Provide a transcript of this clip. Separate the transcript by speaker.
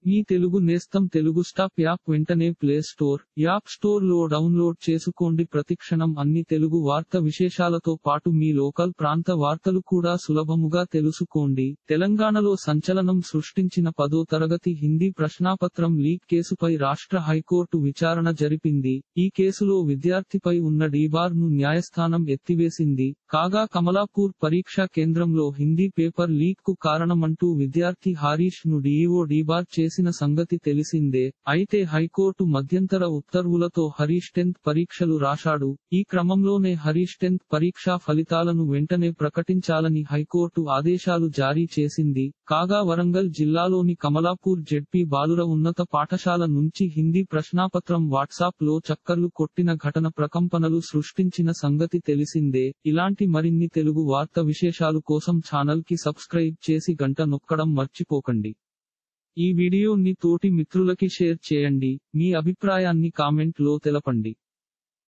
Speaker 1: మీ తెలుగు నేస్తం Telugu stop app వెంటనే play store app store లో డౌన్లోడ్ చేసుకోండి ప్రతిక్షణం అన్ని తెలుగు వార్త విశేషాలతో పాటు మీ లోకల్ ప్రాంత వార్తలు కూడా సులభముగా తెలుసుకోండి తెలంగాణలో సంచలనం సృష్టించిన పదో తరగతి హిందీ ప్రశ్నాపత్రం లీక్ కేసుపై రాష్ట్ర హైకోర్టు విచారణ జరిపింది ఈ కేసులో విద్యార్థిపై ఉన్న డీబార్ ను న్యాయస్థానం ఎత్తివేసింది కాగా కమలాపూర్ పరీక్షా కేంద్రంలో హిందీ పేపర్ లీక్ కు కారణమంటూ విద్యార్థి హరీష్ ను డీఈఓ డీబార్ చేసిన సంగతి తెలిసిందే అయితే హైకోర్టు మధ్యంతర ఉత్తర్వులతో హరీష్ టెన్త్ పరీక్షలు రాశాడు ఈ క్రమంలోనే హరీష్ టెన్త్ పరీక్షా ఫలితాలను వెంటనే ప్రకటించాలని హైకోర్టు ఆదేశాలు జారీ చేసింది కాగా వరంగల్ జిల్లాలోని కమలాపూర్ జెడ్పీ బాలుర ఉన్నత పాఠశాల నుంచి హిందీ ప్రశ్నాపత్రం వాట్సాప్ లో చక్కర్లు కొట్టిన ఘటన ప్రకంపనలు సృష్టించిన సంగతి తెలిసిందే ఇలాంటి మరిన్ని తెలుగు వార్త విశేషాలు కోసం ఛానల్ కి సబ్స్క్రైబ్ చేసి గంట నొక్కడం మర్చిపోకండి ఈ వీడియోని తోటి మిత్రులకి షేర్ చేయండి మీ అభిప్రాయాన్ని కామెంట్ లో తెలపండి